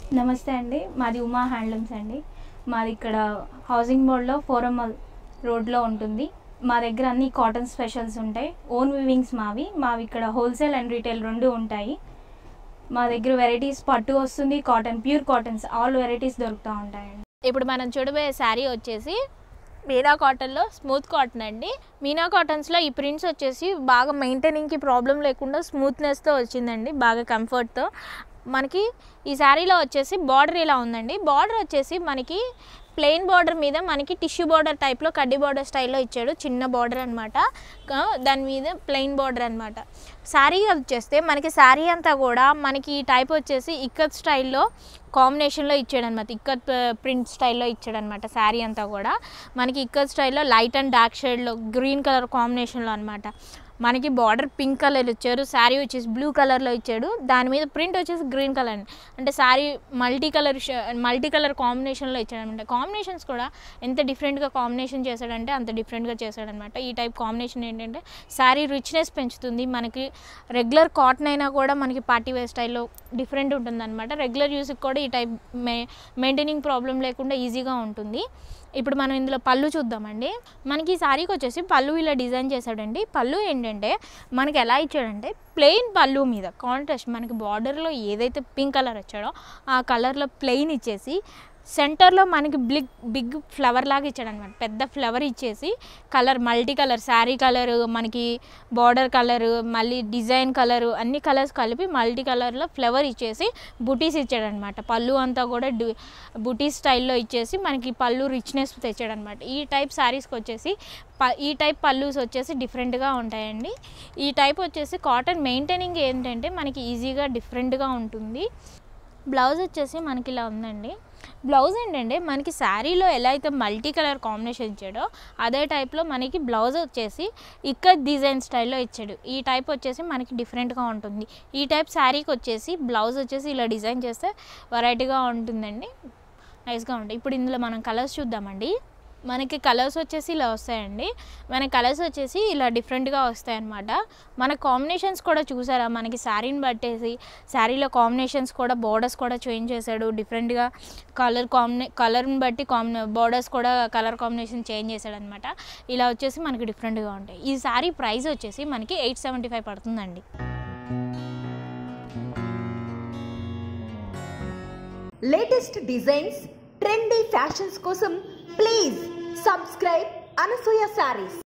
నమస్తే అండి మాది ఉమా హ్యాండ్లూమ్స్ అండి మాది ఇక్కడ హౌసింగ్ బోర్డ్లో ఫోరమల్ రోడ్లో ఉంటుంది మా దగ్గర అన్ని కాటన్ స్పెషల్స్ ఉంటాయి ఓన్ వివింగ్స్ మావి మావి ఇక్కడ హోల్సేల్ అండ్ రీటైల్ రెండు ఉంటాయి మా దగ్గర వెరైటీస్ పట్టు వస్తుంది cotton pure cottons all varieties దొరుకుతూ ఉంటాయండి ఇప్పుడు మనం చూడబోయే శారీ వచ్చేసి మీనా కాటన్లో స్మూత్ కాటన్ అండి మీనా కాటన్స్లో ఈ ప్రింట్స్ వచ్చేసి బాగా మెయింటైనింగ్కి ప్రాబ్లం లేకుండా స్మూత్నెస్తో వచ్చిందండి బాగా కంఫర్ట్తో మనకి ఈ శారీలో వచ్చేసి బార్డర్ ఇలా ఉందండి బార్డర్ వచ్చేసి మనకి ప్లెయిన్ బార్డర్ మీద మనకి టిష్యూ బార్డర్ టైప్లో కడ్డీ బార్డర్ స్టైల్లో ఇచ్చాడు చిన్న బార్డర్ అనమాట దాని మీద ప్లెయిన్ బార్డర్ అనమాట శారీ వచ్చేస్తే మనకి శారీ అంతా కూడా మనకి ఈ టైప్ వచ్చేసి ఇక్కత్ స్టైల్లో కాంబినేషన్లో ఇచ్చాడు అనమాట ఇక్కత్ ప్రింట్ స్టైల్లో ఇచ్చాడు అనమాట శారీ అంతా కూడా మనకి ఇక్కత్ స్టైల్లో లైట్ అండ్ డార్క్ షేడ్లో గ్రీన్ కలర్ కాంబినేషన్లో అనమాట మనకి బార్డర్ పింక్ కలర్ ఇచ్చారు శారీ వచ్చేసి బ్లూ కలర్లో ఇచ్చాడు దాని మీద ప్రింట్ వచ్చేసి గ్రీన్ కలర్ అంటే sari multi colour multi colour కాంబినేషన్లో ఇచ్చాడు అనమాట కాంబినేషన్స్ కూడా ఎంత డిఫరెంట్గా కాంబినేషన్ చేశాడంటే అంత డిఫరెంట్గా చేశాడనమాట ఈ టైప్ కాంబినేషన్ ఏంటంటే శారీ రిచ్నెస్ పెంచుతుంది మనకి రెగ్యులర్ కాటన్ అయినా కూడా మనకి పార్టీ వేర్ స్టైల్లో డిఫరెంట్ ఉంటుంది అనమాట రెగ్యులర్ యూస్కి కూడా ఈ టైప్ మే మెయింటైనింగ్ ప్రాబ్లం లేకుండా ఈజీగా ఉంటుంది ఇప్పుడు మనం ఇందులో పళ్ళు చూద్దామండి మనకి ఈ శారీకి వచ్చేసి పళ్ళు ఇలా డిజైన్ చేశాడండి పళ్ళు ఏంటంటే మనకి ఎలా ఇచ్చాడంటే ప్లెయిన్ పళ్ళు మీద కాంట్రాస్ట్ మనకి బార్డర్లో ఏదైతే పింక్ కలర్ వచ్చాడో ఆ కలర్లో ప్లెయిన్ ఇచ్చేసి సెంటర్లో మనకి బిగ్ బిగ్ ఫ్లవర్ లాగా ఇచ్చాడు అనమాట పెద్ద ఫ్లవర్ ఇచ్చేసి colour multi colour sari colour మనకి బార్డర్ కలర్ మళ్ళీ డిజైన్ కలర్ అన్ని కలర్స్ కలిపి మల్టీ కలర్లో ఫ్లవర్ ఇచ్చేసి బుటీస్ ఇచ్చాడనమాట పళ్ళు అంతా కూడా బుటీ స్టైల్లో ఇచ్చేసి మనకి పళ్ళు రిచ్నెస్ తెచ్చాడనమాట ఈ టైప్ శారీస్కి వచ్చేసి ప ఈ టైప్ పళ్ళుస్ వచ్చేసి డిఫరెంట్గా ఉంటాయండి ఈ టైప్ వచ్చేసి కాటన్ మెయింటైనింగ్ ఏంటంటే మనకి ఈజీగా డిఫరెంట్గా ఉంటుంది బ్లౌజ్ వచ్చేసి మనకి ఇలా ఉందండి బ్లౌజ్ ఏంటంటే మనకి శారీలో ఎలా అయితే మల్టీ కలర్ కాంబినేషన్ ఇచ్చాడో అదే టైప్లో మనకి బ్లౌజ్ వచ్చేసి ఇక్కడ డిజైన్ స్టైల్లో ఇచ్చాడు ఈ టైప్ వచ్చేసి మనకి డిఫరెంట్గా ఉంటుంది ఈ టైప్ శారీకి వచ్చేసి బ్లౌజ్ వచ్చేసి ఇలా డిజైన్ చేస్తే వెరైటీగా ఉంటుందండి నైస్గా ఉంటుంది ఇప్పుడు ఇందులో మనం కలర్స్ చూద్దామండి మనకి కలర్స్ వచ్చేసి ఇలా వస్తాయండి మన కలర్స్ వచ్చేసి ఇలా డిఫరెంట్గా వస్తాయి అన్నమాట మన కాంబినేషన్స్ కూడా చూసారా మనకి శారీని బట్టేసి శారీలో కాంబినేషన్స్ కూడా బోర్డర్స్ కూడా చేంజ్ చేశాడు డిఫరెంట్గా కలర్ కాంబినే కలర్ని బట్టి కాంబినే బోర్డర్స్ కూడా కలర్ కాంబినేషన్ చేంజ్ చేశాడు అనమాట ఇలా వచ్చేసి మనకి డిఫరెంట్గా ఉంటాయి ఈ శారీ ప్రైస్ వచ్చేసి మనకి ఎయిట్ సెవెంటీ ఫైవ్ పడుతుందండి లేటెస్ట్ డిజైన్స్ ట్రెండీ ఫ్యాషన్స్ కోసం ప్లీజ్ సబ్స్క్రైబ్ అనసూయ శారీస్